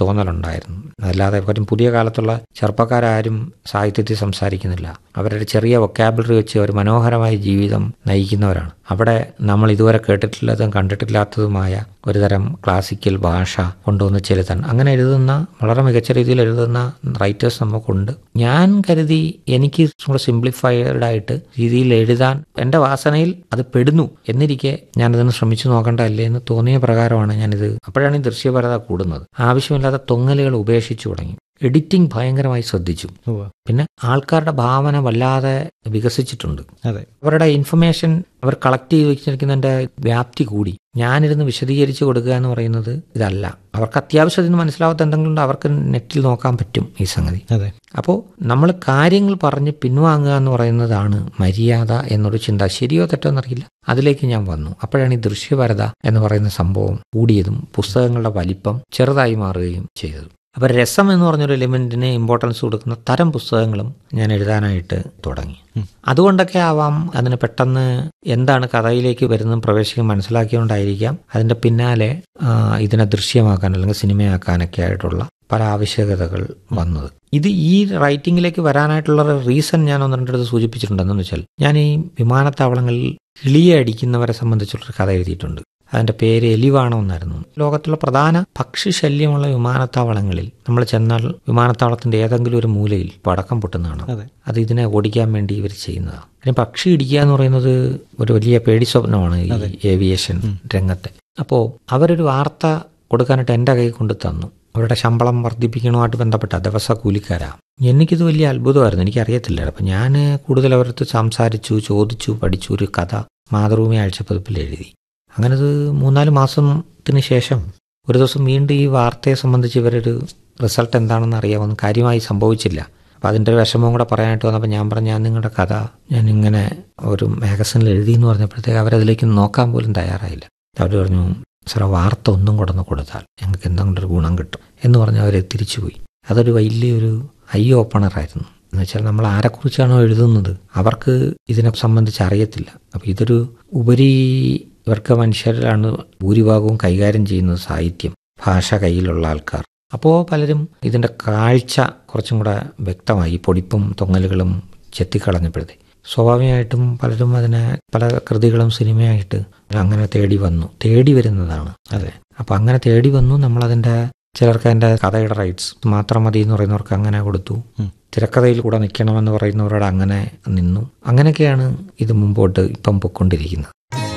തോന്നലുണ്ടായിരുന്നു അല്ലാതെ കാര്യം പുതിയ കാലത്തുള്ള ചെറുപ്പക്കാരും സാഹിത്യത്തിൽ സംസാരിക്കുന്നില്ല അവരുടെ ചെറിയ വൊക്കാബിലറി വെച്ച് ഒരു മനോഹരമായ ജീവിതം നയിക്കുന്നവരാണ് അവിടെ നമ്മൾ ഇതുവരെ കേട്ടിട്ടില്ലാത്തതും കണ്ടിട്ടില്ലാത്തതുമായ ഒരുതരം ക്ലാസിക്കൽ ഭാഷ കൊണ്ടുവന്ന് ചെലുത്താൻ അങ്ങനെ എഴുതുന്ന വളരെ മികച്ച രീതിയിൽ എഴുതുന്ന റൈറ്റേഴ്സ് നമുക്കുണ്ട് ഞാൻ കരുതി എനിക്ക് കൂടെ സിംപ്ലിഫൈഡ് ആയിട്ട് രീതിയിൽ എഴുതാൻ എൻ്റെ വാസനയിൽ അത് പെടുന്നു എന്നിരിക്കെ ഞാനതിന് ശ്രമിച്ചു നോക്കണ്ടല്ലേ എന്ന് തോന്നിയ പ്രകാരമാണ് ഞാനിത് അപ്പോഴാണ് ഈ ദൃശ്യപരത കൂടുന്നത് ആവശ്യമില്ലാത്ത തൊങ്ങലുകൾ ഉപേക്ഷിച്ചു തുടങ്ങി എഡിറ്റിംഗ് ഭയങ്കരമായി ശ്രദ്ധിച്ചു ഉവ്വ്. പിന്നെ ആൾക്കാരുടെ ഭാവന വല്ലാതെ വികസിച്ചിട്ടുണ്ട് അതെ അവരുടെ ഇൻഫർമേഷൻ അവർ കളക്ട് ചെയ്ത് വെച്ചിരിക്കുന്നതിന്റെ വ്യാപ്തി കൂടി ഞാനിരുന്ന് വിശദീകരിച്ച് കൊടുക്കുക എന്ന് പറയുന്നത് ഇതല്ല അവർക്ക് അത്യാവശ്യത്തിന് മനസ്സിലാവാത്ത എന്തെങ്കിലും ഉണ്ടോ അവർക്ക് നെറ്റിൽ നോക്കാൻ പറ്റും ഈ സംഗതി അതെ അപ്പോൾ നമ്മൾ കാര്യങ്ങൾ പറഞ്ഞ് പിൻവാങ്ങുക എന്ന് പറയുന്നതാണ് മര്യാദ എന്നൊരു ചിന്ത ശരിയോ തെറ്റോ എന്നറിയില്ല അതിലേക്ക് ഞാൻ വന്നു അപ്പോഴാണ് ഈ ദൃശ്യപരത എന്ന് പറയുന്ന സംഭവം കൂടിയതും പുസ്തകങ്ങളുടെ വലിപ്പം ചെറുതായി മാറുകയും ചെയ്തത് അപ്പോൾ രസം എന്ന് പറഞ്ഞൊരു എലിമെന്റിന് ഇമ്പോർട്ടൻസ് കൊടുക്കുന്ന തരം പുസ്തകങ്ങളും ഞാൻ എഴുതാനായിട്ട് തുടങ്ങി അതുകൊണ്ടൊക്കെ ആവാം അതിന് പെട്ടെന്ന് എന്താണ് കഥയിലേക്ക് വരുന്നതും പ്രവേശിക്കാൻ മനസ്സിലാക്കിയോണ്ടായിരിക്കാം അതിന്റെ പിന്നാലെ ആ, ഇതിനെ ദൃശ്യമാക്കാൻ അല്ലെങ്കിൽ സിനിമയാക്കാനൊക്കെ ആയിട്ടുള്ള പല ആവശ്യകതകൾ വന്നത് ഇത് ഈ റൈറ്റിംഗിലേക്ക് വരാനായിട്ടുള്ള ഒരു റീസൺ ഞാൻ ഒന്ന് രണ്ടിടത്ത് സൂചിപ്പിച്ചിട്ടുണ്ടെന്ന് വെച്ചാൽ ഞാൻ ഈ വിമാനത്താവളങ്ങളിൽ കിളിയെ അടിക്കുന്നവരെ സംബന്ധിച്ചുള്ളൊരു കഥ എഴുതിയിട്ടുണ്ട് അതിന്റെ പേര് എലിവാണം എന്നായിരുന്നു ലോകത്തുള്ള പ്രധാന പക്ഷി ശല്യമുള്ള വിമാനത്താവളങ്ങളിൽ നമ്മൾ ചെന്നാൽ വിമാനത്താവളത്തിന്റെ ഏതെങ്കിലും ഒരു മൂലയിൽ പടക്കം പൊട്ടുന്നതാണ് അതെ അത് ഇതിനെ ഓടിക്കാൻ വേണ്ടി ഇവർ ചെയ്യുന്നതാണ് അതിന് പക്ഷി ഇടിക്കുക എന്ന് പറയുന്നത് ഒരു വലിയ പേടി സ്വപ്നമാണ് ഈ ഏവിയേഷൻ രംഗത്തെ അപ്പോൾ അവരൊരു വാർത്ത കൊടുക്കാനായിട്ട് എൻ്റെ കൈ കൊണ്ട് തന്നു അവരുടെ ശമ്പളം വർദ്ധിപ്പിക്കണമായിട്ട് ബന്ധപ്പെട്ട ദിവസ കൂലിക്കാരാ എനിക്കിത് വലിയ അത്ഭുതമായിരുന്നു എനിക്കറിയത്തില്ല അപ്പം ഞാൻ കൂടുതൽ അവരടുത്ത് സംസാരിച്ചു ചോദിച്ചു പഠിച്ചു ഒരു കഥ മാതൃഭൂമി ആഴ്ചപ്പതിപ്പിൽ എഴുതി അങ്ങനെ അത് മൂന്നാല് മാസത്തിന് ശേഷം ഒരു ദിവസം വീണ്ടും ഈ വാർത്തയെ സംബന്ധിച്ച് ഇവരൊരു റിസൾട്ട് എന്താണെന്ന് അറിയാമെന്ന് കാര്യമായി സംഭവിച്ചില്ല അപ്പം അതിൻ്റെ ഒരു വിഷമവും കൂടെ പറയാനായിട്ട് വന്നപ്പോൾ ഞാൻ പറഞ്ഞു ഞാൻ നിങ്ങളുടെ കഥ ഞാൻ ഇങ്ങനെ ഒരു മാഗസിനിൽ എഴുതി എന്ന് പറഞ്ഞപ്പോഴത്തേക്ക് അവരതിലേക്ക് നോക്കാൻ പോലും തയ്യാറായില്ല അവർ പറഞ്ഞു സാറേ വാർത്ത ഒന്നും കൊണ്ടൊന്ന് കൊടുത്താൽ ഞങ്ങൾക്ക് എന്തെങ്കിലും ഒരു ഗുണം കിട്ടും എന്ന് പറഞ്ഞ് അവർ തിരിച്ചുപോയി അതൊരു വലിയൊരു ഐ ഓപ്പണറായിരുന്നു എന്ന് വെച്ചാൽ നമ്മൾ ആരെക്കുറിച്ചാണോ എഴുതുന്നത് അവർക്ക് ഇതിനെ സംബന്ധിച്ച് അറിയത്തില്ല അപ്പം ഇതൊരു ഉപരി ഇവർക്ക് മനുഷ്യരിലാണ് ഭൂരിഭാഗവും കൈകാര്യം ചെയ്യുന്നത് സാഹിത്യം ഭാഷ കയ്യിലുള്ള ആൾക്കാർ അപ്പോൾ പലരും ഇതിൻ്റെ കാഴ്ച കുറച്ചും കൂടെ വ്യക്തമായി പൊടിപ്പും തൊങ്ങലുകളും ചെത്തിക്കളഞ്ഞപ്പോഴത്തെ സ്വാഭാവികമായിട്ടും പലരും അതിനെ പല കൃതികളും സിനിമയായിട്ട് അങ്ങനെ തേടി വന്നു തേടി വരുന്നതാണ് അതെ അപ്പം അങ്ങനെ തേടി വന്നു നമ്മളതിൻ്റെ ചിലർക്ക് അതിൻ്റെ കഥയുടെ റൈറ്റ്സ് മാത്രം മതി എന്ന് പറയുന്നവർക്ക് അങ്ങനെ കൊടുത്തു ഉം. തിരക്കഥയിൽ കൂടെ നിൽക്കണമെന്ന് പറയുന്നവരോട് അങ്ങനെ നിന്നു അങ്ങനെയൊക്കെയാണ് ഇത് മുമ്പോട്ട് ഇപ്പം പൊയ്ക്കൊണ്ടിരിക്കുന്നത്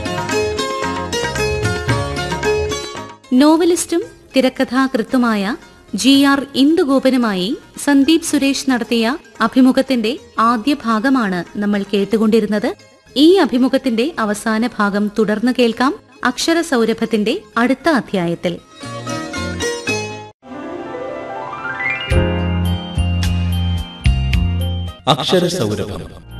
നോവലിസ്റ്റും തിരക്കഥാകൃത്തുമായ ജി ആർ ഇന്ദുഗോപനുമായി സന്ദീപ് സുരേഷ് നടത്തിയ അഭിമുഖത്തിന്റെ ആദ്യ ഭാഗമാണ് നമ്മൾ കേട്ടുകൊണ്ടിരുന്നത് ഈ അഭിമുഖത്തിന്റെ അവസാന ഭാഗം തുടർന്ന് കേൾക്കാം അക്ഷര സൗരഭത്തിന്റെ അടുത്ത അധ്യായത്തിൽ അക്ഷരസൗരഭം